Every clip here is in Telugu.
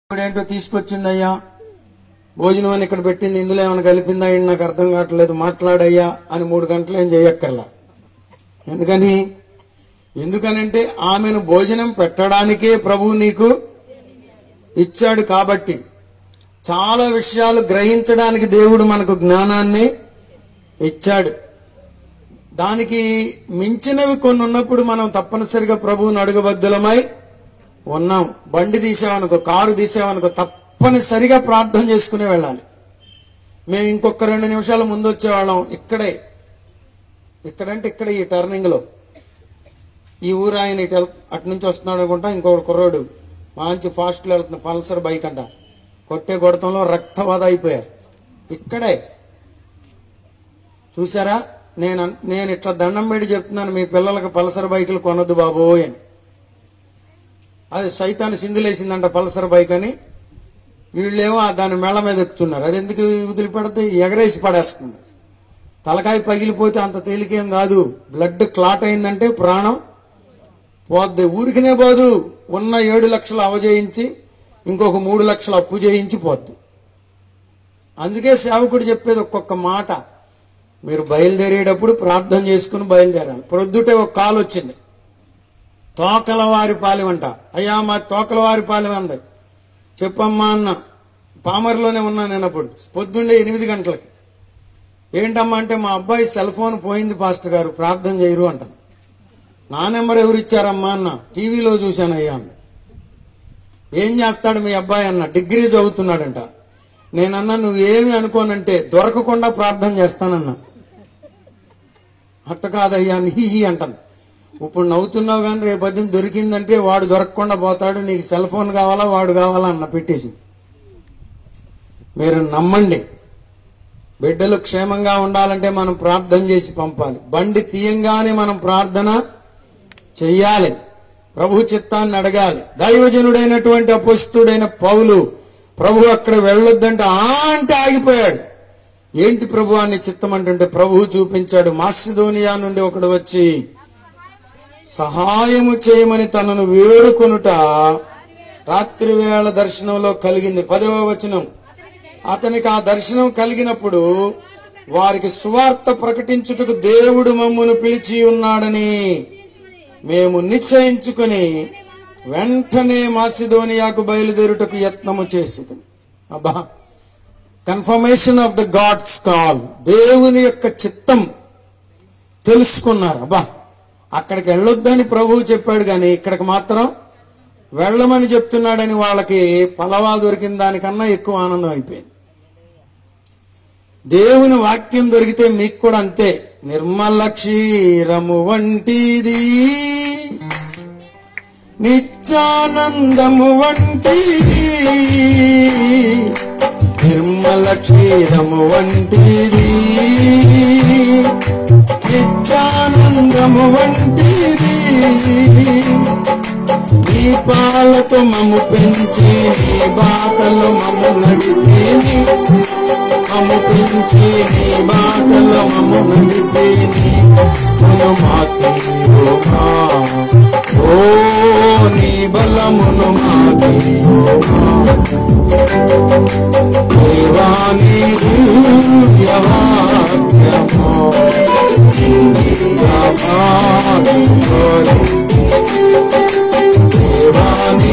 ఇప్పుడు ఏంటో తీసుకొచ్చిందయ్యా భోజనం అని ఇక్కడ పెట్టింది ఇందులో ఏమైనా కలిపిందా ఏంటి నాకు అర్థం కావట్లేదు మాట్లాడయ్యా అని మూడు గంటలు ఏం చేయక్కర్లా ఎందుకని ఎందుకనంటే ఆమెను భోజనం పెట్టడానికే ప్రభువు నీకు ఇచ్చాడు కాబట్టి చాలా విషయాలు గ్రహించడానికి దేవుడు మనకు జ్ఞానాన్ని ఇచ్చాడు దానికి మించినవి కొన్ని ఉన్నప్పుడు మనం తప్పనిసరిగా ప్రభువుని అడుగబద్దులమై ఉన్నాం బండి తీసామనుకో కారు తీసామనుకో తప్పనిసరిగా ప్రార్థన చేసుకుని వెళ్ళాలి మేము ఇంకొక రెండు నిమిషాల ముందు వచ్చేవాళ్ళం ఇక్కడే ఇక్కడంటే ఇక్కడ ఈ టర్నింగ్ లో ఈ ఊరు ఆయన ఇటు వెళ్- అటు నుంచి వస్తున్నాడు అనుకుంటా ఇంకొక కుర్రోడు మంచి ఫాస్ట్లో వెళ్తున్న పల్సర్ బైక్ అంట కొట్టే కొడతంలో రక్తవాద అయిపోయారు ఇక్కడే చూసారా నేను అన్- నేను ఇట్లా దండం పెట్టి చెప్తున్నాను మీ పిల్లలకు పల్సర్ బైకులు కొనొద్దు బాబోయ్ అని అది సైతాన్ని సిందులేసిందంట పల్సర్ బైక్ అని వీళ్ళేమో ఆ దాని మెళ్ళ మీద ఎక్కుతున్నారు అది ఎందుకు వదిలిపెడితే ఎగరేసి పడేస్తుంది తలకాయ పగిలిపోతే అంత తేలికేం కాదు బ్లడ్ క్లాట్ అయిందంటే ప్రాణం పోద్ది ఊరికినే పోదు ఉన్న ఏడు లక్షలు అవజయించి ఇంకొక మూడు లక్షలు అప్పు చేయించి పోద్ది అందుకే సేవకుడు చెప్పేది ఒక్కొక్క మాట మీరు బయలుదేరేటప్పుడు ప్రార్థన చేసుకుని బయలుదేరాలి ప్రొద్దుటే ఒక కాల్ వచ్చింది తోకల వారి పాలెం అంట అయ్యా మా తోకల వారి పాలెం అంది చెప్పమ్మా అన్న పామర్లోనే ఉన్నాను నేను అప్పుడు పొద్దున్నే ఎనిమిది గంటలకి ఏంటమ్మా అంటే మా అబ్బాయి సెల్ ఫోన్ పోయింది పాస్టర్ గారు ప్రార్థన చేయరు అంట నా నెంబర్ ఎవరు ఇచ్చారమ్మా అన్న టీవీలో చూశాను అయ్యా అంది ఏం చేస్తాడు మీ అబ్బాయి అన్న డిగ్రీ చదువుతున్నాడంట నేనన్నా నువ్వేమి అనుకోనంటే దొరకకుండా ప్రార్థన చేస్తానన్నా అట్ట కాదయ్యా నీ అంటాను ఇప్పుడు నవ్వుతున్నావు కానీ రేపు పొద్దున్న దొరికిందంటే వాడు దొరకకుండా పోతాడు నీకు సెల్ ఫోన్ కావాలా వాడు కావాలా అన్న పెట్టేసింది మీరు నమ్మండి బిడ్డలు క్షేమంగా ఉండాలంటే మనం ప్రార్థన చేసి పంపాలి బండి తీయంగానే మనం ప్రార్థన చెయ్యాలి ప్రభు చిత్తాన్ని అడగాలి దైవజనుడైనటువంటి అపుస్తుడైన పౌలు ప్రభు అక్కడ వెళ్ళొద్దంటే ఆ అంటే ఆగిపోయాడు ఏంటి ప్రభు అని చిత్తం అంటుంటే ప్రభు చూపించాడు మాసిదోనియా నుండి ఒకడు వచ్చి సహాయము చేయమని తనను వేడుకొనుట రాత్రి వేళ దర్శనంలో కలిగింది పదవ వచనం అతనికి ఆ దర్శనం కలిగినప్పుడు వారికి సువార్త ప్రకటించుటకు దేవుడు మమ్మును పిలిచి ఉన్నాడని మేము నిశ్చయించుకుని వెంటనే మాసిదోనియాకు బయలుదేరుటకు యత్నము చేసింది అబ్బా confirmation of the God's call దేవుని యొక్క చిత్తం తెలుసుకున్నారు అబ్బా అక్కడికి వెళ్ళొద్దని ప్రభువు చెప్పాడు కానీ ఇక్కడికి మాత్రం వెళ్ళమని చెప్తున్నాడని వాళ్ళకి పలవా దొరికిన దానికన్నా ఎక్కువ ఆనందం అయిపోయింది దేవుని వాక్యం దొరికితే మీకు కూడా అంతే నిర్మల క్షీరము వంటిది నిత్యానందము వంటిది నిర్మల క్షీరము వంటిది నిత్యానందము వంటిది నీ పాలతో మమ్ము పెంచి నీ బాటలో మమ్ము నడిపి మమ్ము పెంచి నీ బాటలో మమ్ము నడిపి మను మాకేయోగా ఓ నీ బలమును మాకేయోగా దేవాని దివ్యవాక్యమో ఇంద్రియవాక్యమో దేవాని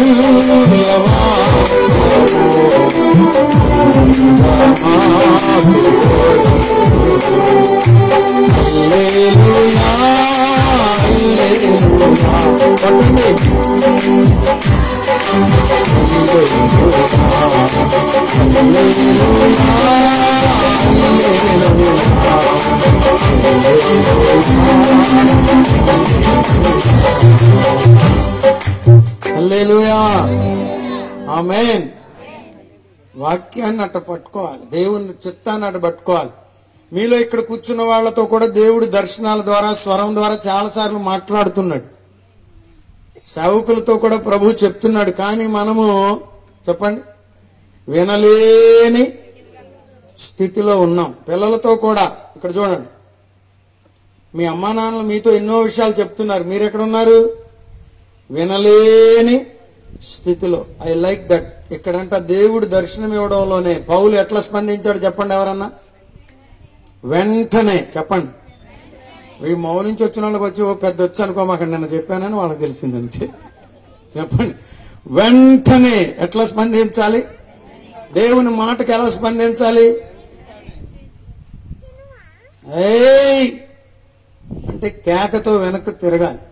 హల్లెలూయా ఆమెన్ వాక్యాన్ని అట్ట పట్టుకోవాలి దేవుని చిత్తాన్ని అట్ట పట్టుకోవాలి మీలో ఇక్కడ కూర్చున్న వాళ్ళతో కూడా దేవుడు దర్శనాల ద్వారా స్వరం ద్వారా చాలాసార్లు మాట్లాడుతున్నాడు సేవకులతో కూడా ప్రభు చెప్తున్నాడు కానీ మనము చెప్పండి వినలేని స్థితిలో ఉన్నాం పిల్లలతో కూడా ఇక్కడ చూడండి మీ అమ్మా నాన్నలు మీతో ఎన్నో విషయాలు చెప్తున్నారు మీరు ఎక్కడ ఉన్నారు వినలేని స్థితిలో ఐ లైక్ దట్ ఇక్కడంట దేవుడు దర్శనం ఇవ్వడంలోనే పౌలు ఎట్లా స్పందించాడు చెప్పండి ఎవరన్నా వెంటనే చెప్పండి ఈ మౌ నుంచి వచ్చిన వాళ్ళకి వచ్చి ఓ పెద్ద వచ్చి అనుకోమాకండి నిన్న చెప్పానని వాళ్ళకి తెలిసింది అంతే చెప్పండి వెంటనే ఎట్లా స్పందించాలి దేవుని మాటకి ఎలా స్పందించాలి ఏయ్ అంటే కేకతో వెనక్కి తిరగాలి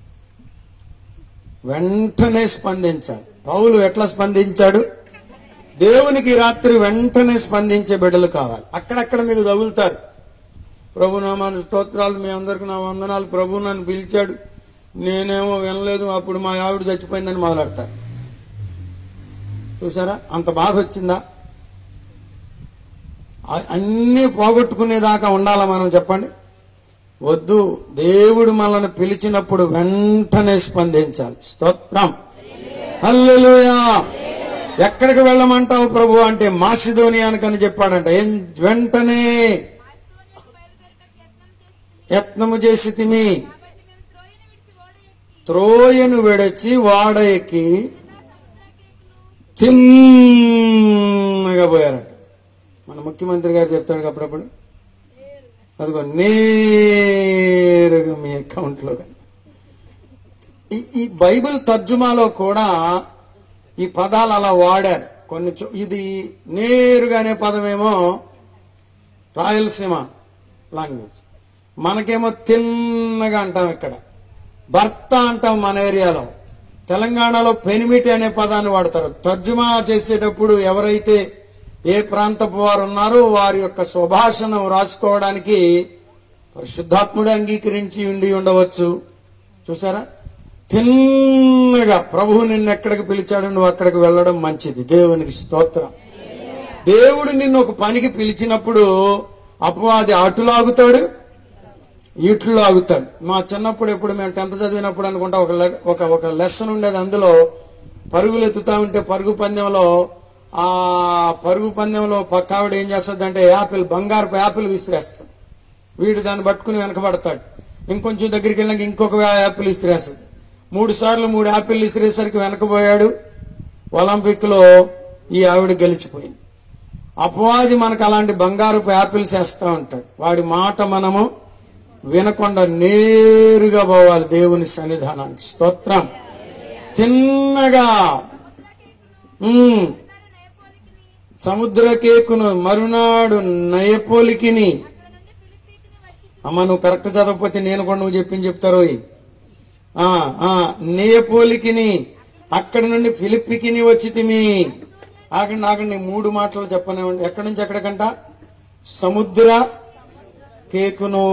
వెంటనే స్పందించాలి పౌలు ఎట్లా స్పందించాడు దేవునికి ఈ రాత్రి వెంటనే స్పందించే బిడ్డలు కావాలి అక్కడక్కడ మీకు తగులుతారు ప్రభు నామాను స్తోత్రాలు మీ అందరికి నా వందనాలు ప్రభు నన్ను పిలిచాడు నేనేమో వినలేదు అప్పుడు మా ఆవిడ చచ్చిపోయిందని మొదలెడతారు చూసారా అంత బాధ వచ్చిందా అ- అన్నీ పోగొట్టుకునేదాకా ఉండాలా మనం చెప్పండి వద్దు దేవుడు మనల్ని పిలిచినప్పుడు వెంటనే స్పందించాలి స్తోత్రం హల్లెలూయా ఎక్కడికి వెళ్ళమంటావు ప్రభు అంటే మాసిధోనియానికని చెప్పాడంట ఏం వెంటనే యత్నము చేసి తిమి త్రోయను విడచి వాడ ఎక్కి చిన్నగా పోయారట మన ముఖ్యమంత్రి గారు చెప్తాడు అప్పుడప్పుడు అదిగో నేరుగా మీ అకౌంట్లో కానీ ఈ ఈ బైబిల్ తర్జుమాలో కూడా ఈ పదాలు అలా వాడారు కొన్ని చో- ఇది నేరుగా అనే పదమేమో రాయలసీమ లాంగ్వేజ్ మనకేమో తిన్నగా అంటాం ఇక్కడ భర్త అంటాం మన ఏరియాలో తెలంగాణలో పెనిమిటి అనే పదాన్ని వాడతారు తర్జుమా చేసేటప్పుడు ఎవరైతే ఏ ప్రాంతపు వారు ఉన్నారో వారి యొక్క స్వభాషను రాసుకోవడానికి పరిశుద్ధాత్ముడు అంగీకరించి ఉండి ఉండవచ్చు చూసారా తిన్నగా ప్రభువు నిన్ను ఎక్కడికి పిలిచాడు నువ్వు అక్కడికి వెళ్ళడం మంచిది దేవునికి స్తోత్రం దేవుడు నిన్ను ఒక పనికి పిలిచినప్పుడు అపవాది అటు లాగుతాడు ఇట్లు లాగుతాడు మా చిన్నప్పుడు ఎప్పుడు మేము టెన్త్ చదివినప్పుడు అనుకుంటా ఒక లె- ఒక ఒక లెసన్ ఉండేది అందులో పరుగులు ఎత్తుతా ఉంటే పరుగు పందెంలో ఆ పరుగు పందెంలో పక్క ఆవిడ ఏం చేస్తుంది అంటే యాపిల్ బంగారపు యాపిల్ విసిరేస్తాడు వీడు దాన్ని పట్టుకుని వెనకబడతాడు ఇంకొంచెం దగ్గరికి వెళ్ళాక ఇంకొక యాపిల్ విసిరేస్తుంది మూడు సార్లు మూడు యాపిల్ విసిరేసరికి వెనకబోయాడు ఒలింపిక్ లో ఈ ఆవిడ గెలిచిపోయింది అపవాది మనకు అలాంటి బంగారపు యాపిల్స్ వేస్తూ ఉంటాడు వాడి మాట మనము వినకుండా నేరుగా పోవాలి దేవుని సన్నిధానానికి స్తోత్రం తిన్నగా ఉమ్, సముద్రకేకును మరునాడు నయపోలికిని అమ్మ నువ్వు కరెక్ట్ చదవకపోతే నేను కూడా నువ్వు చెప్పింది చెప్తారు ఆ ఆ నేయపోలికిని అక్కడి నుండి ఫిలిప్పికిని వచ్చి తిమి ఆగండి ఆగండి మూడు మాటలు చెప్పనివ్వండి ఎక్కడి నుంచి ఎక్కడికంట సముద్ర కేకును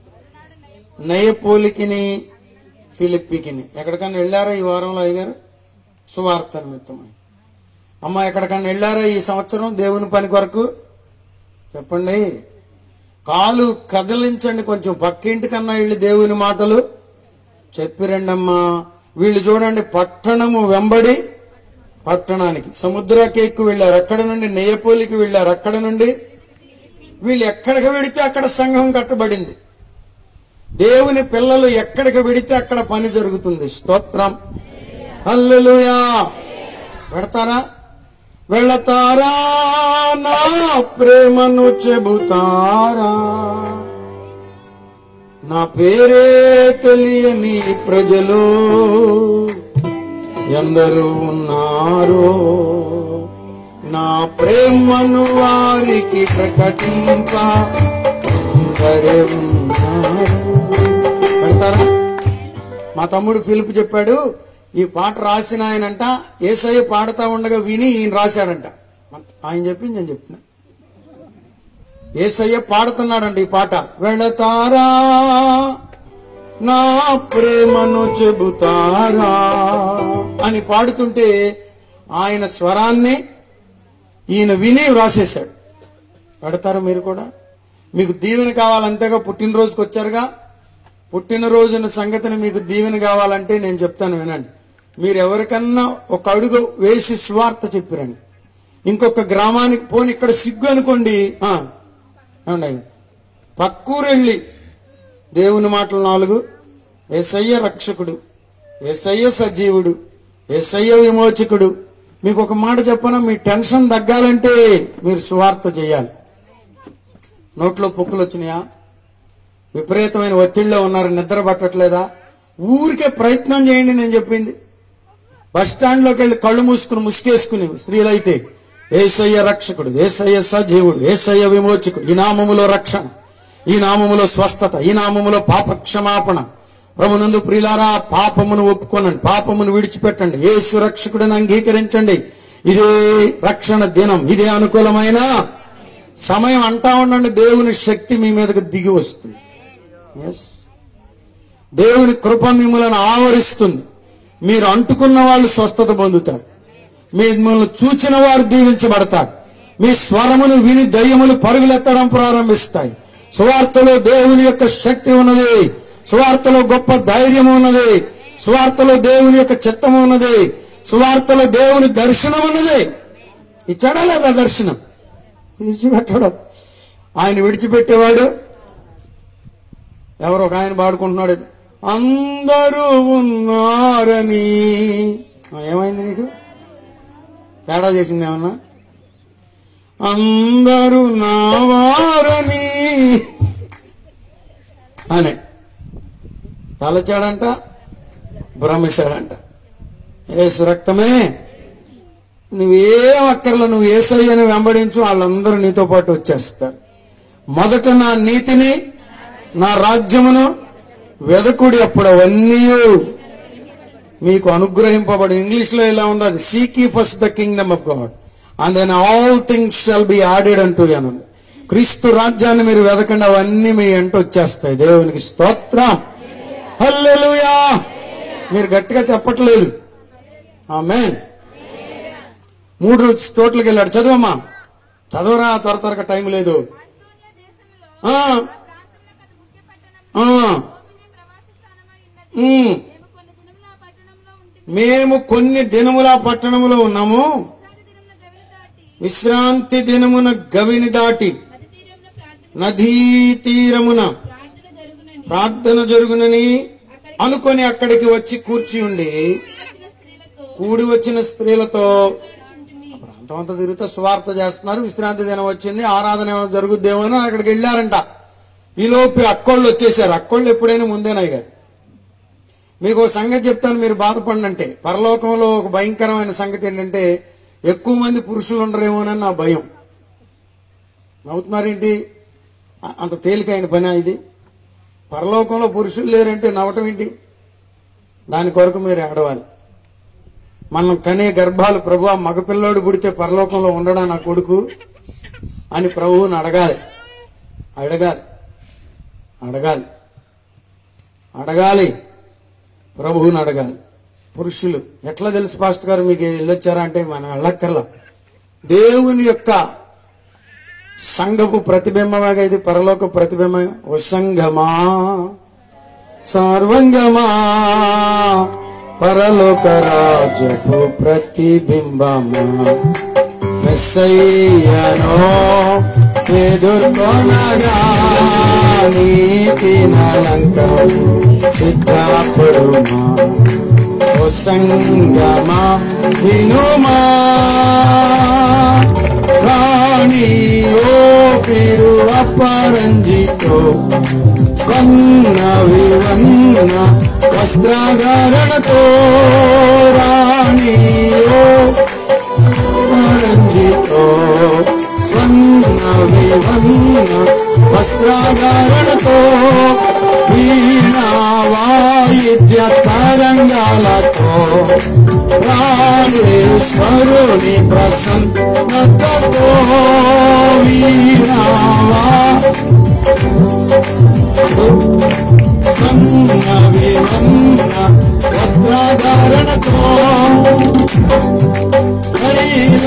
నయపోలికిని ఫిలిప్పికిని ఎక్కడికన్నా వెళ్ళారా ఈ వారంలో అయ్యారు సువార్త నిమిత్తమై అమ్మ ఎక్కడికన్నా వెళ్ళారా ఈ సంవత్సరం దేవుని పని కొరకు చెప్పండి కాలు కదిలించండి కొంచెం పక్కింటి కన్నా వెళ్ళి దేవుని మాటలు చెప్పిరండమ్మా వీళ్ళు చూడండి పట్టణము వెంబడి పట్టణానికి సముద్రకేక్కు వెళ్ళారు అక్కడ నుండి నెయ్యపోలికి వెళ్ళారు అక్కడ నుండి వీళ్ళు ఎక్కడికి వెడితే అక్కడ సంఘం కట్టబడింది దేవుని పిల్లలు ఎక్కడికి వెడితే అక్కడ పని జరుగుతుంది స్తోత్రం హల్లెలూయా పెడతారా వెళతారా నా ప్రేమను చెబుతారా నా పేరే తెలియని ప్రజలు ఎందరూ ఉన్నారు నా ప్రేమను వారికి ప్రకటింప అందరే ఉన్నారు పెడతారా మా తమ్ముడు ఫిలిప్ చెప్పాడు ఈ పాట రాసిన ఆయనంట ఏసయ్య పాడుతా ఉండగా విని ఈయన రాశాడంట ఆయన చెప్పింది నేను చెప్తున్నా ఏసయ్య పాడుతున్నాడంట ఈ పాట వెళతారా నా ప్రేమను చెబుతారా అని పాడుతుంటే ఆయన స్వరాన్ని ఈయన విని వ్రాసేశాడు పెడతారా మీరు కూడా మీకు దీవెన కావాలంతేగా పుట్టినరోజుకి వచ్చారుగా పుట్టినరోజున సంగతిని మీకు దీవెన కావాలంటే నేను చెప్తాను వినండి మీరు ఎవరికన్నా ఒక అడుగు వేసి స్వార్థ చెప్పిరండి ఇంకొక గ్రామానికి పోని ఇక్కడ సిగ్గు అనుకోండి ఆ, ఏమండి పక్కూరు వెళ్ళి దేవుని మాటలు నాలుగు ఏసయ్య రక్షకుడు ఏసయ్య సజీవుడు ఏసయ్య విమోచకుడు మీకు ఒక మాట చెప్పనా మీ టెన్షన్ తగ్గాలంటే మీరు సువార్త చేయాలి నోట్లో పొక్కులు వచ్చినాయా విపరీతమైన ఒత్తిడిలో ఉన్నారు నిద్ర పట్టట్లేదా ఊరికే ప్రయత్నం చేయండి నేను చెప్పింది బస్ స్టాండ్లోకి వెళ్ళి కళ్ళు మూసుకుని ముసుకేసుకుని స్త్రీలైతే ఏసయ్య రక్షకుడు ఏసయ్య సజీవుడు ఏసయ్య విమోచకుడు ఈ నామములో రక్షణ ఈ నామములో స్వస్థత ఈ నామములో పాప క్షమాపణ ప్రభునందు ప్రియులారా పాపమును ఒప్పుకోనండి పాపమును విడిచిపెట్టండి ఏ సురక్షకుడిని అంగీకరించండి ఇదే రక్షణ దినం ఇదే అనుకూలమైన సమయం అంటా ఉండండి దేవుని శక్తి మీ మీదకు దిగి వస్తుంది ఎస్ దేవుని కృప మిమ్మల్ని ఆవరిస్తుంది మీరు అంటుకున్న వాళ్ళు స్వస్థత పొందుతారు మిమ్మల్ని చూచిన వారు దీవించబడతారు మీ స్వరమును విని దయ్యములు పరుగులెత్తడం ప్రారంభిస్తాయి సువార్తలో దేవుని యొక్క శక్తి ఉన్నది సువార్తలో గొప్ప ధైర్యం ఉన్నది సువార్తలో దేవుని యొక్క చిత్తము ఉన్నది సువార్తలో దేవుని దర్శనం ఉన్నది ఇచ్చాడా లేదా దర్శనం విడిచిపెట్టడం ఆయన విడిచిపెట్టేవాడు ఎవరు ఒక ఆయన పాడుకుంటున్నాడు అందరూ ఉన్నారని ఆ, ఏమైంది నీకు తేడా చేసింది ఏమన్నా అందరూ నావారని అనే తలచాడంట భ్రమిస్తాడంట ఏసు రక్తమే నువ్వేం అక్కర్లో నువ్వు ఏసయ్యని వెంబడించు వాళ్ళందరూ నీతో పాటు వచ్చేస్తారు మొదట నా నీతిని నా రాజ్యమును వెదకుడి అప్పుడు అవన్నీ మీకు అనుగ్రహింపబడి ఇంగ్లీష్ లో ఇలా ఉండదు seek ye first the kingdom of God and then all things shall be added అంటూ అని క్రీస్తు రాజ్యాన్ని మీరు వెదకండి అవన్నీ మీ ఎంట వచ్చేస్తాయి దేవునికి స్తోత్రం హల్లెలూయా మీరు గట్టిగా చెప్పట్లేదు ఆమెన్ మూడు చోట్లకి వెళ్ళాడు చదువమ్మా చదవరా త్వర త్వరగా టైం లేదు ఆ, ఆ, ఉమ్. మేము కొన్ని దినముల పట్టణములో ఉన్నాము విశ్రాంతి దినమున గవిని దాటి నదీ తీరమున ప్రార్థన జరుగునని అనుకొని అక్కడికి వచ్చి కూర్చి ఉండి కూడి వచ్చిన స్త్రీలతో ప్రాంతం అంతా తిరుగుతూ స్వార్థ చేస్తున్నారు విశ్రాంతి దినం వచ్చింది ఆరాధన ఏమైనా జరుగుద్దేమో అని అక్కడికి వెళ్ళారంట ఈ లోపు అక్కోళ్ళు వచ్చేసారు అక్కోళ్ళు ఎప్పుడైనా ముందేనాయి గారు మీకు ఒక సంగతి చెప్తాను మీరు బాధపడినంటే పరలోకంలో ఒక భయంకరమైన సంగతి ఏంటంటే ఎక్కువ మంది పురుషులు ఉండరేమోనని నా భయం నవ్వుతున్నారేంటి అ- అంత తేలికైన పని ఇది పరలోకంలో పురుషులు లేరంటే నవ్వటం ఏంటి దాని కొరకు మీరు ఏడవాలి మనం కనే గర్భాలు ప్రభు ఆ మగపిల్లోడు పుడితే పరలోకంలో ఉండడా నా కొడుకు అని ప్రభువుని అడగాలి అడగాలి అడగాలి అడగాలి ప్రభువుని అడగాలి పురుషులు ఎట్లా తెలుసు పాస్టర్ గారు మీకు వెళ్ళొచ్చారా అంటే మనం వెళ్ళక్కర్లా దేవుని యొక్క సంఘపు ప్రతిబింబమే ఇది పరలోక ప్రతిబింబం ఓ సంఘమా సార్వంగమా పరలోక రాజపు ప్రతిబింబమా మెస్సయ్యనో ఎదుర్కొనగా నీతి నలంకం సిద్ధపడుమా ఓ సంగమా వినుమా రాణి ఓ పేరు అపరంజితో వన్న వివన్న వస్త్రాధారణతో రాణి ఓ రంజితో స్వర్ణ వివన్న వస్త్రాధారణతో వీణా వాయిద్య తరంగాలతో రాణేశ్వరుని ప్రసన్నతతో వీణా సన్న వివన్న వస్త్రాధారణతో తైల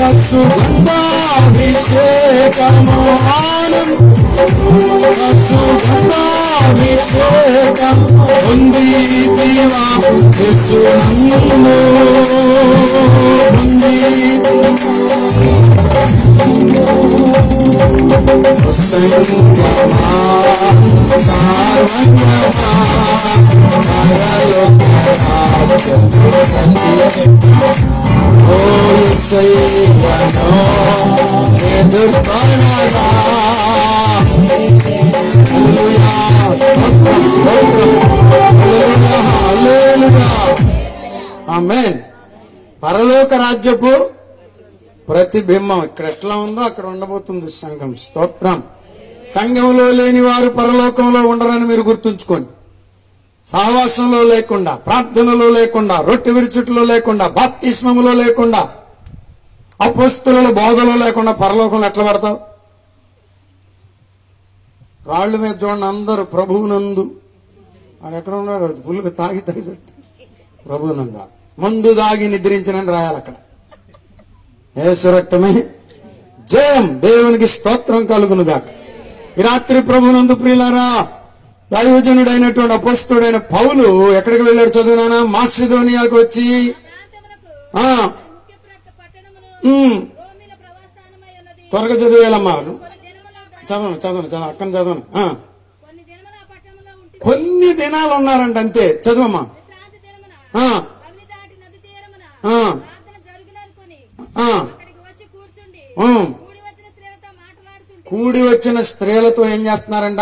సుగంధాభిషేకము ఆనంద సుగంధాభిషేకం పొందితివా యేసునందు పొంది ఓ ఎదుర్కొనగా హల్లెలూయా స్తోత్రం స్తోత్రం హల్లెలూయా హల్లెలూయా ఆమేన్ పరలోక రాజ్యపు ప్రతిబింబం ఇక్కడ ఎట్లా ఉందో అక్కడ ఉండబోతుంది సంఘం స్తోత్రం సంఘంలో లేని వారు పరలోకంలో ఉండరని మీరు గుర్తుంచుకోండి సావాసంలో లేకుండా ప్రార్థనలో లేకుండా రొట్టె విరుచుట్లో లేకుండా బాప్తిస్మములో లేకుండా అపోస్తుల బోధలో లేకుండా పరలోకంలో ఎట్లా పడతావు రాళ్ళ మీద చూడండి అందరూ ప్రభువునందు వాడు ఎక్కడ ఉన్నాడు వాడు ఫుల్గా తాగి తాగి ప్రభువునంద మందు దాగి నిద్రించనని రాయాలి అక్కడ యేసు రక్తమే జయం దేవునికి స్తోత్రం కలుగును గాక ఈ రాత్రి ప్రభునందు ప్రియులారా దైవజనుడైనటువంటి అపోస్తుడైన పౌలు ఎక్కడికి వెళ్ళాడు చదువునానా మాసిదోనియాకు వచ్చి ప్రాంతమునకు ఆ ముఖ్య ప్ర- పట్టణమును ఉమ్, రోమిల ప్రవాసానమై ఉన్నది త్వరగా చదివేలమ్మా కొన్ని దినముల చదవను చదవను చదవ అక్కని చదవను ఆ, కొన్ని దినముల ఆ పట్టణంలో ఉంటే కొన్ని దినాలు ఉన్నారంట అంతే చదువమ్మా విశ్రాంతి దినమున ఆ, అవిని దాటి నది తీరమున ఆ. ప్రార్థన జరుగుననుకొని ఆ, అక్కడికి వచ్చి కూర్చుండి ఉమ్. కూడి వచ్చిన స్త్రీలతో మాట్లాడుతుంటే కూడి వచ్చిన స్త్రీలతో ఏం చేస్తున్నారంట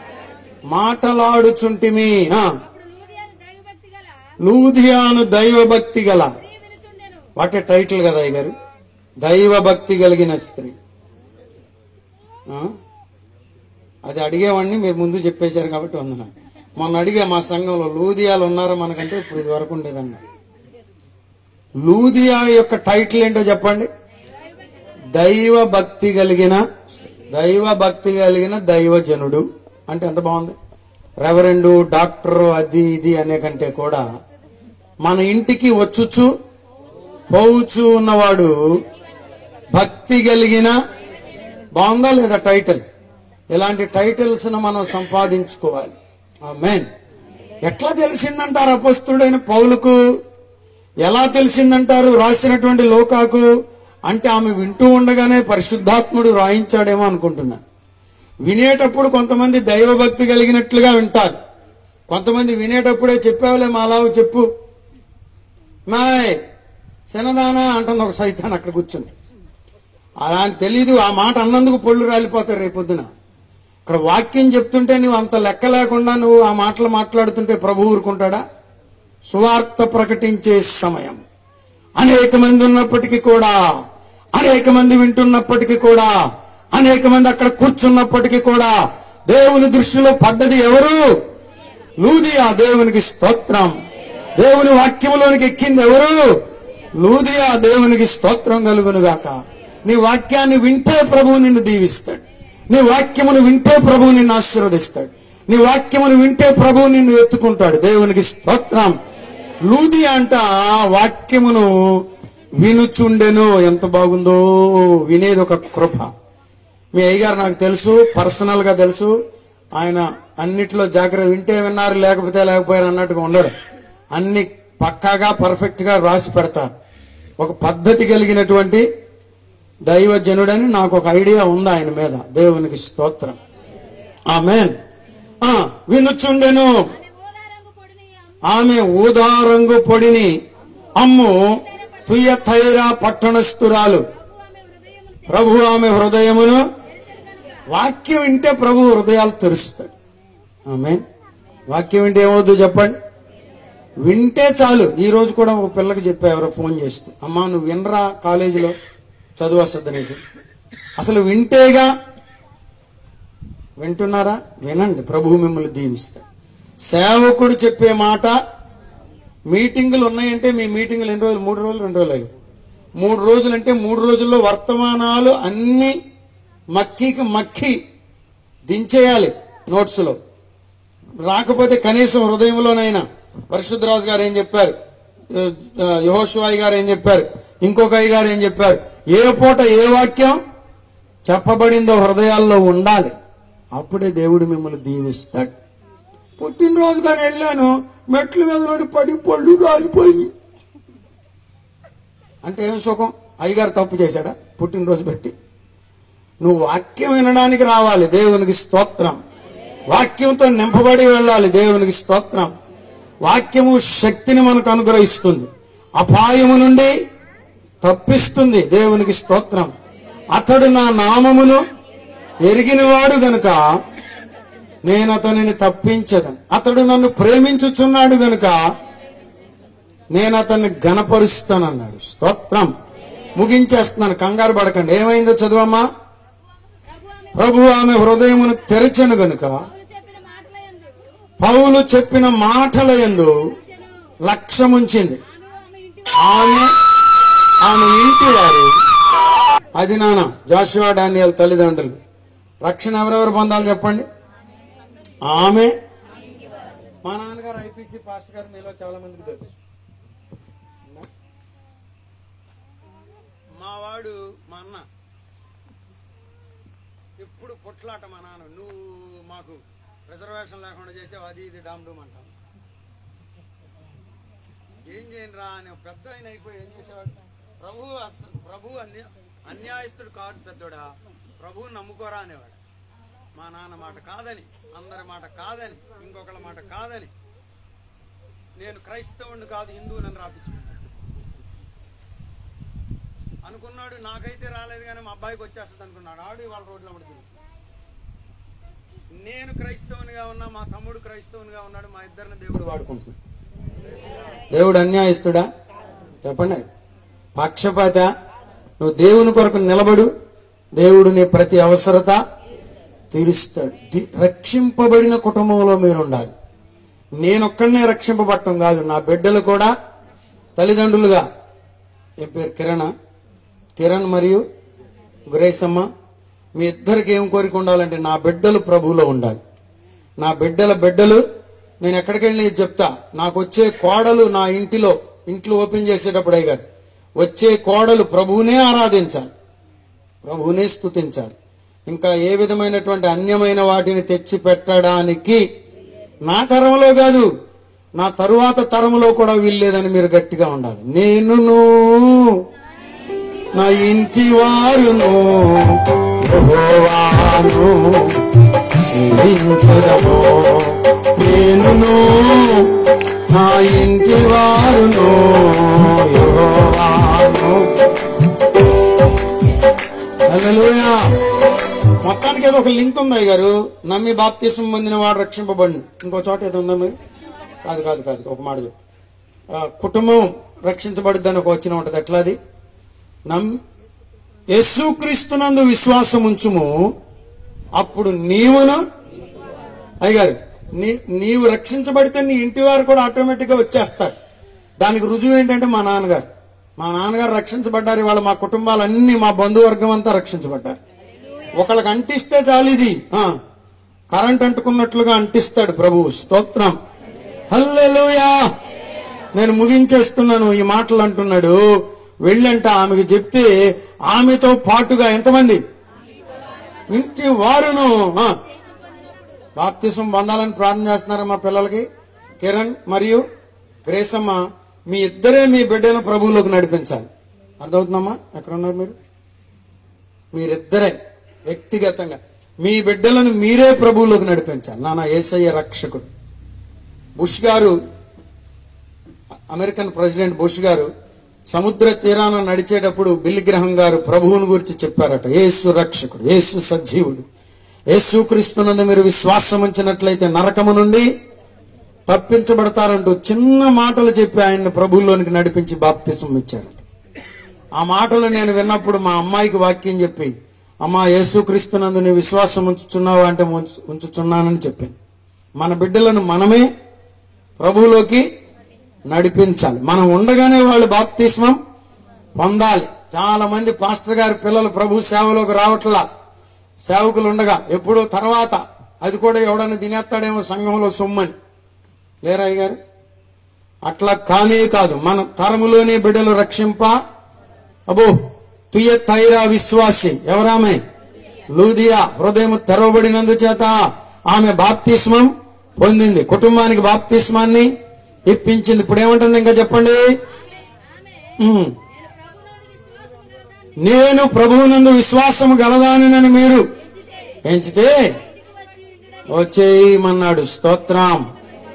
మాటలాడుచుంటిమి ఆ, అప్పుడు లూదియాను దైవభక్తి గల లూధియాను దైవభక్తి గల స్త్రీ వినుచుండెను వాటే టైటిల్ కదా అయ్య గారు దైవభక్తి కలిగిన స్త్రీ ఆ? అది అడిగేవాడిని మీరు ముందు చెప్పేశారు కాబట్టి వందన మొన్న అడిగే మా సంఘంలో లూదియాలు ఉన్నారా మనకంటే ఇప్పుడు ఇది వరకు ఉండేదన్న లూదియా యొక్క టైటిల్ ఏంటో చెప్పండి దైవ భక్తి కలిగిన దైవ భక్తి కలిగిన దైవజనుడు అంటే ఎంత బాగుంది రెవరెండు డాక్టర్ అది ఇది అనే కంటే కూడా మన ఇంటికి వచ్చుచు పోవచ్చు ఉన్నవాడు భక్తి కలిగిన బాగుందా లేదా టైటిల్ ఇలాంటి టైటిల్స్ మనం సంపాదించుకోవాలి మెయిన్ ఎట్లా తెలిసిందంటారు అపస్తుడైన పౌలుకు ఎలా తెలిసిందంటారు రాసినటువంటి లోకాకు అంటే ఆమె వింటూ ఉండగానే పరిశుద్ధాత్ముడు రాయించాడేమో అనుకుంటున్నా వినేటప్పుడు కొంతమంది దైవభక్తి కలిగినట్లుగా వింటారు కొంతమంది వినేటప్పుడే చెప్పావులే మాలావు చెప్పు మాయ్ చిన్నదానా అంటుంది ఒక సైతాన్ అక్కడ కూర్చుని అలా అని తెలీదు ఆ మాట అన్నందుకు పళ్ళు రాలిపోతారు రేపొద్దున ఇక్కడ వాక్యం చెప్తుంటే నువ్వు అంత లెక్క లేకుండా నువ్వు ఆ మాటలు మాట్లాడుతుంటే ప్రభు ఊరుకుంటాడా సువార్త ప్రకటించే సమయం అనేక మంది ఉన్నప్పటికీ కూడా అనేక మంది వింటున్నప్పటికీ కూడా అనేక మంది అక్కడ కూర్చున్నప్పటికీ కూడా దేవుని దృష్టిలో పడ్డది ఎవరు లూదియా దేవునికి స్తోత్రం దేవుని వాక్యములోనికి ఎక్కింది ఎవరు లూదియా దేవునికి స్తోత్రం కలుగునుగాక నీ వాక్యాన్ని వింటే ప్రభువు నిన్ను దీవిస్తాడు నీ వాక్యమును వింటే ప్రభువు నిన్ను ఆశీర్వదిస్తాడు నీ వాక్యమును వింటే ప్రభువు నిన్ను ఎత్తుకుంటాడు దేవునికి స్తోత్రం లూది అంట వాక్యమును వినుచుండెను ఎంత బాగుందో వినేది ఒక కృప మీ అయ్యగారు నాకు తెలుసు పర్సనల్ గా తెలుసు ఆయన అన్నిట్లో జాగ్రత్త వింటే విన్నారు లేకపోతే లేకపోయారు అన్నట్టుగా ఉండడు అన్ని పక్కాగా పర్ఫెక్ట్ గా రాసి పెడతారు ఒక పద్ధతి కలిగినటువంటి దైవజనుడని నాకు ఒక ఐడియా ఉంది ఆయన మీద దేవునికి స్తోత్రం ఆమెన్ ఆ వినుచుండెను ఆమె ఆమె ఓదారంగు పొడిని ఊదారంగు పొడిని అమ్ము తుయథైరా పట్టణస్థురాలు ప్రభు ఆమె ప్రభు ఆమె హృదయమును హృదయమును తెరిచెను గనుక వాక్యం వింటే ప్రభు హృదయాలు తెరుస్తాడు ఆమె వాక్యం వింటే ఏమవుతుందో చెప్పండి వింటే చాలు ఈ రోజు కూడా ఒక పిల్లకి చెప్పా ఎవరో ఫోన్ చేస్తూ అమ్మా నువ్వు వినరా కాలేజీలో చదువు వస్తుంది నీకు అసలు వింటేగా వింటున్నారా వినండి ప్రభువు మిమ్మల్ని దీవిస్తాడు సేవకుడు చెప్పే మాట మీటింగులు ఉన్నాయంటే మీ మీటింగులు ఎన్ని రోజులు మూడు రోజులు రెండు రోజులు అయ్యాయి మూడు రోజులు అంటే మూడు రోజుల్లో వర్తమానాలు అన్ని మక్కికి మక్కి దించేయాలి నోట్స్లో రాకపోతే కనీసం హృదయంలోనైనా పరిశుద్ధరాజు గారు ఏం చెప్పారు యహోశివాయి గారు ఏం చెప్పారు ఇంకొక అయ్య గారు ఏం చెప్పారు ఏ పూట ఏ వాక్యం చెప్పబడిందో హృదయాల్లో ఉండాలి అప్పుడే దేవుడు మిమ్మల్ని దీవిస్తాడు పుట్టినరోజు కానీ వెళ్ళాను మెట్ల మీద నుండి పడి పళ్ళు రాలిపోయి అంటే ఏం సుఖం అయ్యగారు తప్పు చేశాడా పుట్టినరోజు పెట్టి నువ్వు వాక్యం వినడానికి రావాలి దేవునికి స్తోత్రం వాక్యంతో నింపబడి వెళ్ళాలి దేవునికి స్తోత్రం వాక్యము శక్తిని మనకు అనుగ్రహిస్తుంది అపాయము నుండి తప్పిస్తుంది దేవునికి స్తోత్రం అతడు నా నామమును ఎరిగినవాడు గనుక నేను అతనిని తప్పించదను అతడు నన్ను ప్రేమించుచున్నాడు గనుక నేను అతన్ని గణపరుస్తానన్నాడు స్తోత్రం ముగించేస్తున్నాను కంగారు పడకండి ఏమైందో చదువమ్మా ప్రభు ప్రభు ఆమె ఆమె హృదయమును తెరచెను గనుక పౌలు చెప్పిన మాటల యందు పౌలు చెప్పిన మాటల యందు లక్ష్యముంచింది ఆమె ఆమె ఇంటి ఆమె ఆమె ఇంటి వారు వారు అది నాన్న జాషువా డానియల్ తల్లిదండ్రులు రక్షణ ఎవరెవరు పొందాలి చెప్పండి ఆమె మా నాన్నగారు ఐపీసీ పాస్టర్ గారు మీలో చాలా మందికి తెలుసు మా వాడు మా అన్న ఇప్పుడు పొట్లాట మా నాన్న నువ్వు మాకు రిజర్వేషన్ లేకుండా చేసావు అది ఇది డామ్ డూమ్ అంటాం ఏం చేయను రా అని పెద్ద ఆయన అయిపోయి ఏం చేసేవాడు ప్రభు అస- ప్రభు అన్య అన్యాయస్తుడు కాదు పెద్దోడా ప్రభువు నమ్ముకోరా అనేవాడు మా నాన్న మాట కాదని అందరి మాట కాదని ఇంకొకళ్ళ మాట కాదని నేను క్రైస్తవుని కాదు హిందువునని రాపించుకున్నాను అనుకున్నాడు నాకైతే రాలేదు కానీ మా అబ్బాయికి వచ్చేస్తుంది అనుకున్నాడు ఆడు వాళ్ళ రోడ్లో పడుతుంది నేను క్రైస్తవునిగా ఉన్నా మా తమ్ముడు క్రైస్తవునిగా ఉన్నాడు మా ఇద్దరిని దేవుడు వాడుకుంటున్నాడు దేవుడు అన్యాయస్తుడా చెప్పండి పక్షపాత నువ్వు దేవుని కొరకు నిలబడు దేవుడు నీ ప్రతి అవసరత తీరుస్తాడు ది- రక్షింపబడిన కుటుంబంలో మీరు ఉండాలి నేనొక్కడనే రక్షింపబడటం కాదు నా బిడ్డలు కూడా తల్లిదండ్రులుగా ఏం పేరు కిరణ్ కిరణ్ మరియు గురేశమ్మ మీ ఇద్దరికి ఏం కోరిక ఉండాలంటే నా బిడ్డలు ప్రభువులో ఉండాలి నా బిడ్డల బిడ్డలు నేను ఎక్కడికి వెళ్ళి చెప్తా నాకు వచ్చే కోడలు నా ఇంటిలో ఇంట్లో ఓపెన్ చేసేటప్పుడు అయ్యారు వచ్చే కోడలు ప్రభువునే ఆరాధించాలి ప్రభువునే స్తుతించాలి ఇంకా ఏ విధమైనటువంటి అన్యమైన వాటిని తెచ్చి పెట్టడానికి నా తరంలో కాదు నా తరువాత తరములో కూడా వీల్లేదని మీరు గట్టిగా ఉండాలి నేనును నా ఇంటి వారును యెహోవాను సేవించెదము. నేనును నా ఇంటి వారును యెహోవాను హల్లెలూయా మొత్తానికి ఏదో ఒక లింక్ ఉంది అయ్య గారు నమ్మి బాప్తీసం పొందిన వాడు రక్షింపబడి ఇంకో చోట ఏదో ఉందా మరి కాదు కాదు కాదు ఒక మాట చెప్తా. ఆ, కుటుంబం రక్షించబడుద్దని ఒక వచ్చిన ఉంటుంది ఎట్లా అది నమ్ యేసుక్రీస్తునందు విశ్వాసం ఉంచుము అప్పుడు నీవును అయ్యగారు నీ నీవు రక్షించబడితే నీ ఇంటి వారు కూడా ఆటోమేటిక్గా వచ్చేస్తారు దానికి రుజువు ఏంటంటే మా నాన్నగారు మా నాన్నగారు రక్షించబడ్డారు ఇవాళ మా కుటుంబాలన్నీ మా బంధువర్గం అంతా రక్షించబడ్డారు ఒకళ్ళకి అంటిస్తే చాలు ఇది ఆ, కరెంట్ అంటుకున్నట్లుగా అంటిస్తాడు ప్రభువు స్తోత్రం హల్లెలూయా నేను ముగించేస్తున్నాను ఈ మాటలు అంటున్నాడు వెళ్ళంట ఆమెకు చెప్తే ఆమెతో పాటుగా ఎంతమంది ఇంటి వారును ఆ, బాప్తిసం పొందాలని ప్రార్థన చేస్తున్నారు మా పిల్లలకి కిరణ్ మరియు గ్రేసమ్మ మీ ఇద్దరే మీ బిడ్డను ప్రభువులోకి నడిపించాలి అర్థమవుతుందమ్మా ఎక్కడ ఉన్నారు మీరు మీరిద్దరే వ్యక్తిగతంగా మీ బిడ్డలను మీరే ప్రభువులోకి నడిపించాలి నాన్న ఏసయ్య రక్షకుడు బుష్ గారు అమెరికన్ ప్రెసిడెంట్ బుష్ గారు సముద్ర తీరాన నడిచేటప్పుడు బిల్ గ్రహం గారు ప్రభువుని గురించి చెప్పారట యేసు రక్షకుడు యేసు సజీవుడు యేసు క్రీస్తునందు మీరు విశ్వాసం ఉంచినట్లయితే నరకము నుండి తప్పించబడతారంటూ చిన్న మాటలు చెప్పి ఆయన్ని ప్రభువులోనికి నడిపించి బాప్తిసం ఇచ్చారట ఆ మాటలు నేను విన్నప్పుడు మా అమ్మాయికి వాక్యం చెప్పి అమ్మా యేసుక్రీస్తునందు నీ విశ్వాసం ఉంచుచున్నావు అంటే ఉంచు- ఉంచుచున్నానని చెప్పింది మన బిడ్డలను మనమే ప్రభువులోకి నడిపించాలి మనం ఉండగానే వాళ్ళు బాప్తిస్మం పొందాలి చాలా మంది పాస్టర్ గారి పిల్లలు ప్రభు సేవలోకి రావట్లా సేవకులు ఉండగా ఎప్పుడో తర్వాత అది కూడా ఎవడన్నా తినేస్తాడేమో సంఘంలో సొమ్మని లేరా అయ్య గారు అట్లా కానే కాదు మన తరములోనే బిడ్డలు రక్షింప అబో తుయ తైరా విశ్వాసి ఎవరామె లూదియా హృదయం తెరవబడినందు చేత ఆమె బాప్తిస్మం పొందింది కుటుంబానికి బాప్తిస్మాన్ని ఇప్పించింది ఇప్పుడు ఏమంటుంది ఇంకా చెప్పండి ఉమ్. నేను ప్రభువునందు విశ్వాసం గలదానని మీరు ఎంచితే వచ్చేయమన్నాడు స్తోత్రం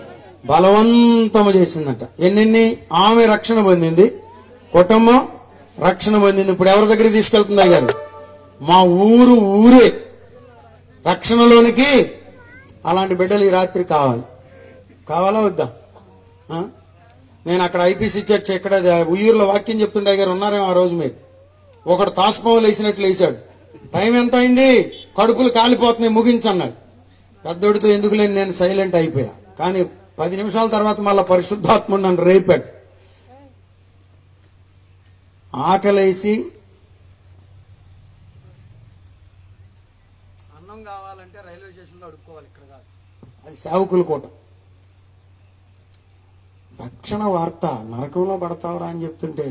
బలవంతము చేసిందట ఎన్నెన్ని ఆమె రక్షణ పొందింది కుటుంబం రక్షణ పొందింది ఇప్పుడు ఎవరి దగ్గరికి తీసుకెళ్తుంది గారు మా ఊరు ఊరే రక్షణలోనికి అలాంటి బిడ్డలు ఈ రాత్రి కావాలి కావాలా వద్దా ఆ? నేను అక్కడ ఐపీసీ చర్చ్ ఎక్కడ అది ఉయ్యూరులో వాక్యం చెప్తుండే గారు ఉన్నారేమో ఆ రోజు మీరు ఒకడు తాసుపాములు వేసినట్లు వేసాడు టైం ఎంత అయింది కడుపులు కాలిపోతున్నాయి ముగించన్నాడు పెద్దోడితో ఎందుకు లేని నేను సైలెంట్ అయిపోయా కానీ పది నిమిషాల తర్వాత మళ్ళీ పరిశుద్ధాత్ముడు నన్ను రేపాడు ఆకలేసి అన్నం కావాలంటే రైల్వే స్టేషన్లో అడుక్కోవాలి ఇక్కడ కాదు అది సేవకుల కోట రక్షణ వార్త నరకంలో పడతావురా అని చెప్తుంటే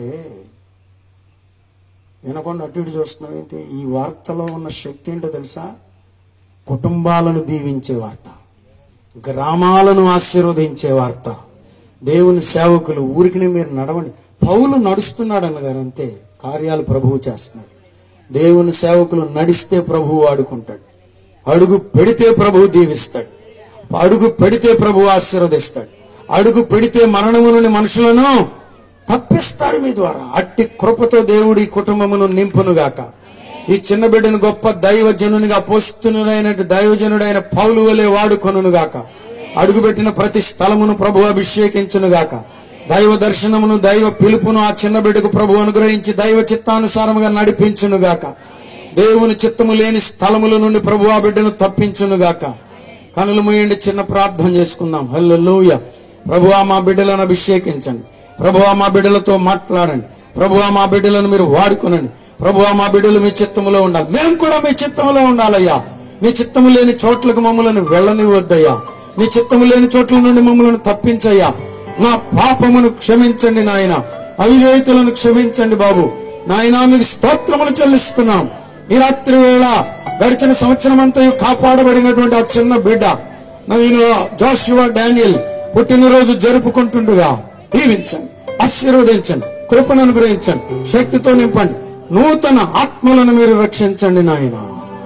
వినకుండా అటు ఇటు చూస్తున్నావు ఏంటి ఈ వార్తలో ఉన్న శక్తి ఏంటో తెలుసా కుటుంబాలను దీవించే వార్త గ్రామాలను ఆశీర్వదించే వార్త దేవుని సేవకులు ఊరికి మీరు నడవండి పౌలు నడుస్తున్నాడు అన్నగారు అంతే కార్యాలు ప్రభువు చేస్తున్నాడు దేవుని సేవకులు నడిస్తే ప్రభువు ఆడుకుంటాడు అడుగు పెడితే ప్రభువు దీవిస్తాడు అడుగు పెడితే ప్రభువు ఆశీర్వదిస్తాడు అడుగు పెడితే మరణము నుండి మనుషులను తప్పిస్తాడు మీ ద్వారా అట్టి కృపతో దేవుడి కుటుంబమును నింపునుగాక ఈ చిన్న బిడ్డను గొప్ప దైవజనునిగా పోస్తునుడైన దైవజనుడైన పౌలు వలె వాడుకొనుగాక అడుగుపెట్టిన ప్రతి స్థలమును ప్రభు అభిషేకించునుగాక దైవ దర్శనమును దైవ పిలుపును ఆ చిన్న బిడ్డకు ప్రభు అనుగ్రహించి దైవ చిత్తానుసారముగా నడిపించునుగాక దేవుని చిత్తము లేని స్థలముల నుండి ప్రభు ఆ బిడ్డను తప్పించునుగాక కనులు మూయండి చిన్న ప్రార్థన చేసుకుందాం హల్లెలూయ ప్రభువా మా బిడ్డలను అభిషేకించండి ప్రభువా మా బిడ్డలతో మాట్లాడండి ప్రభువా మా బిడ్డలను మీరు వాడుకునండి ప్రభువా మా బిడ్డలు మీ చిత్తములో ఉండాలి మేము కూడా మీ చిత్తములో ఉండాలయ్యా నీ చిత్తము లేని చోట్లకు మమ్మల్ని వెళ్ళనివద్దయ్యా నీ చిత్తము లేని చోట్ల నుండి మమ్మల్ని తప్పించయ్యా నా పాపమును క్షమించండి నాయన అవిధేయతలను క్షమించండి బాబు నాయనా మీకు స్తోత్రములు చెల్లిస్తున్నాం ఈ రాత్రి వేళ గడిచిన సంవత్సరం అంతా కాపాడబడినటువంటి ఆ చిన్న బిడ్డ నేను జోషువా డానియల్ పుట్టినరోజు జరుపుకుంటుండగా దీవించండి ఆశీర్వదించండి కృపను అనుగ్రహించండి శక్తితో నింపండి నూతన ఆత్మలను మీరు రక్షించండి నాయన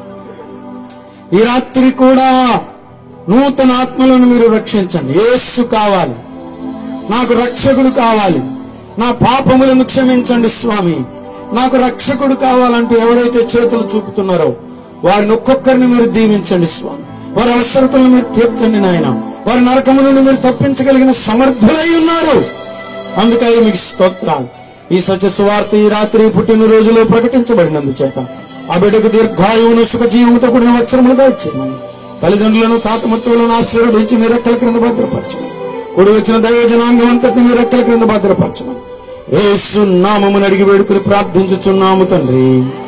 ఈ రాత్రి కూడా నూతన ఆత్మలను మీరు రక్షించండి యేసు కావాలి నాకు రక్షకుడు కావాలి నా పాపములను క్షమించండి స్వామి నాకు రక్షకుడు కావాలంటూ ఎవరైతే చేతులు చూపుతున్నారో వారిని ఒక్కొక్కరిని మీరు దీవించండి స్వామి వారి అవసరతలను మీరు తీర్చండి నాయన వారి నరకము నుండి మీరు తప్పించగలిగిన సమర్థులై ఉన్నారు అందుకై మీకు స్తోత్రాలు ఈ సత్య సువార్త ఈ రాత్రి పుట్టినరోజులో ప్రకటించబడినందు చేత ఆ బిడ్డకు దీర్ఘాయువును సుఖ జీవముతో కూడిన వచ్చరములుగా ఇచ్చేయమని తల్లిదండ్రులను తాతమత్తులను ఆశీర్వదించి మీ రెక్కల క్రింద భద్రపరచమని కూడి వచ్చిన దైవ జనాంగం అంతటిని మీ రెక్కల క్రింద భద్రపరచమని ఏసు నామమును అడిగి వేడుకుని ప్రార్థించుచున్నాము తండ్రి